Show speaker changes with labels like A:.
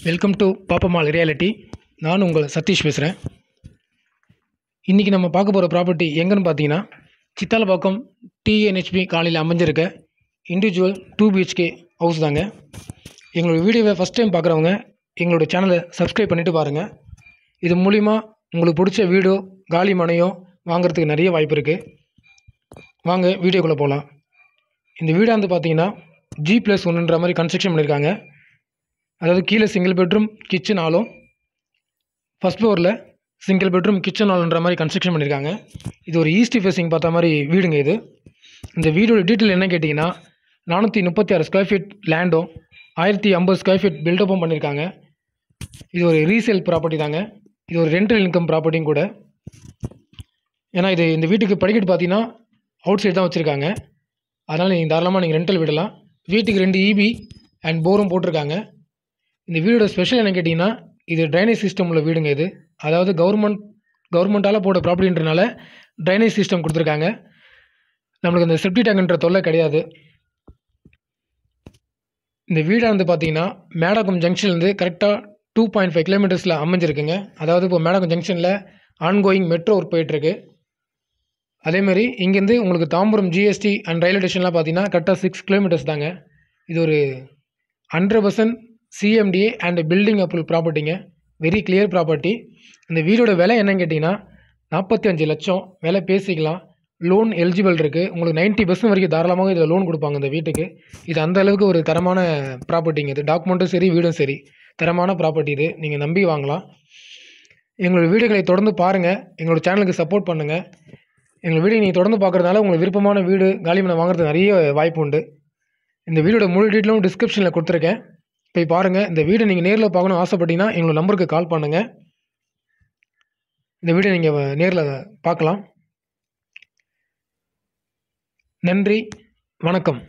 A: welcome to Pappammal reality நான் உங்கள் சதீஷ் பேசுகிறேன் இன்றைக்கி நம்ம பார்க்க போகிற ப்ராப்பர்ட்டி எங்கன்னு பார்த்தீங்கன்னா சித்தாலப்பாக்கம் டிஎன்ஹெச்பி காலையில் அமைஞ்சிருக்க இண்டிவிஜுவல் டூ பிஹெச்கே ஹவுஸ் தாங்க எங்களோட வீடியோவை ஃபஸ்ட் டைம் பார்க்குறவங்க எங்களோட சேனலை சப்ஸ்கிரைப் பண்ணிவிட்டு பாருங்கள் இது மூலிமா உங்களுக்கு பிடிச்ச வீடோ காலி மனையோ வாங்குறதுக்கு நிறைய வாய்ப்பு இருக்குது வாங்க வீடியோக்குள்ளே போகலாம் இந்த வீடாக வந்து பார்த்தீங்கன்னா ஜி ப்ளஸ் ஒன்றுன்ற மாதிரி கன்ஸ்ட்ரக்ஷன் பண்ணியிருக்காங்க அதாவது கீழே சிங்கிள் பெட்ரூம் கிச்சன் ஆலும் ஃபஸ்ட் ஃப்ளோரில் சிங்கிள் பெட்ரூம் கிச்சன் ஆலுன்ற மாதிரி கன்ஸ்ட்ரக்ஷன் பண்ணியிருக்காங்க இது ஒரு ஈஸ்ட் ஃபேஸிங் பார்த்த மாதிரி வீடுங்க இது இந்த வீடோட டீட்டெயில் என்ன கேட்டிங்கன்னா நானூற்றி முப்பத்தி ஆறு ஸ்கொயர் ஃபீட் லேண்டும் ஆயிரத்தி ஐம்பது ஸ்கொயர் ஃபீட் பில்டப்பும் பண்ணியிருக்காங்க இது ஒரு ரீசேல் ப்ராப்பர்ட்டி தாங்க இது ஒரு ரெண்டல் இன்கம் ப்ராப்பர்ட்டியும் கூட ஏன்னா இது இந்த வீட்டுக்கு படிக்கட்டு பார்த்தீங்கன்னா அவுட் சைடு தான் வச்சுருக்காங்க அதனால் நீங்கள் தாராளமாக நீங்கள் ரெண்டல் விடலாம் வீட்டுக்கு ரெண்டு இபி அண்ட் போரும் போட்டிருக்காங்க இந்த வீடோட ஸ்பெஷல் என்ன கேட்டிங்கன்னா இது ட்ரைனேஜ் சிஸ்டம் உள்ள வீடுங்க இது அதாவது கவர்மெண்ட் கவர்மெண்ட்டால் போட ப்ராப்பர்ட்டின்றனால ட்ரைனேஜ் சிஸ்டம் கொடுத்துருக்காங்க நம்மளுக்கு இந்த செப்டி டேங்க்ன்ற தொல்லை கிடையாது இந்த வீடை வந்து பார்த்தீங்கன்னா மேடகம் ஜங்ஷன்லேருந்து கரெக்டாக டூ பாயிண்ட் ஃபைவ் கிலோமீட்டர்ஸில் அமைஞ்சிருக்குங்க அதாவது இப்போ மேடகம் ஜங்ஷனில் ஆன்கோயிங் மெட்ரோ ஒர்க் போயிட்டுருக்கு அதேமாரி இங்கேருந்து உங்களுக்கு தாம்பரம் ஜிஎஸ்டி அண்ட் ரயில்வே ஸ்டேஷன்லாம் பார்த்தீங்கன்னா கரெக்டாக சிக்ஸ் கிலோமீட்டர்ஸ் தாங்க இது ஒரு hundred percent CMDA and building approval ப்ராப்பர்ட்டிங்க வெரி கிளியர் ப்ராப்பர்ட்டி இந்த வீடோட விலை என்னன்னு கேட்டிங்கன்னா நாற்பத்தி அஞ்சு லட்சம் விலை பேசிக்கலாம் லோன் எலிஜிபிள் இருக்குது உங்களுக்கு நைன்ட்டி பர்சன்ட் வரைக்கும் தாராளமாக இதில் லோன் கொடுப்பாங்க இந்த வீட்டுக்கு இது அந்த அளவுக்கு ஒரு தரமான ப்ராப்பர்ட்டிங்க இது டாக்குமெண்ட்டும் சரி வீடும் சரி தரமான ப்ராப்பர்ட்டி இது நீங்கள் நம்பி வாங்கலாம் எங்களோட வீடுகளை தொடர்ந்து பாருங்கள் எங்களோட சேனலுக்கு சப்போர்ட் பண்ணுங்கள் எங்கள் வீடியோ நீங்கள் தொடர்ந்து பார்க்குறதுனால உங்களுக்கு விருப்பமான வீடு காலிமனை வாங்குறதுக்கு நிறைய வாய்ப்பு உண்டு இந்த வீடோட முழு டீட்டெயிலும் டிஸ்கிரிப்ஷனில் கொடுத்துருக்கேன் போய் பாருங்கள் இந்த வீடை நீங்கள் நேரில் பார்க்கணும் ஆசைப்பட்டீங்கன்னா எங்களோட நம்பருக்கு கால் பண்ணுங்கள் இந்த வீடை நீங்கள் நேரில் பார்க்கலாம் நன்றி வணக்கம்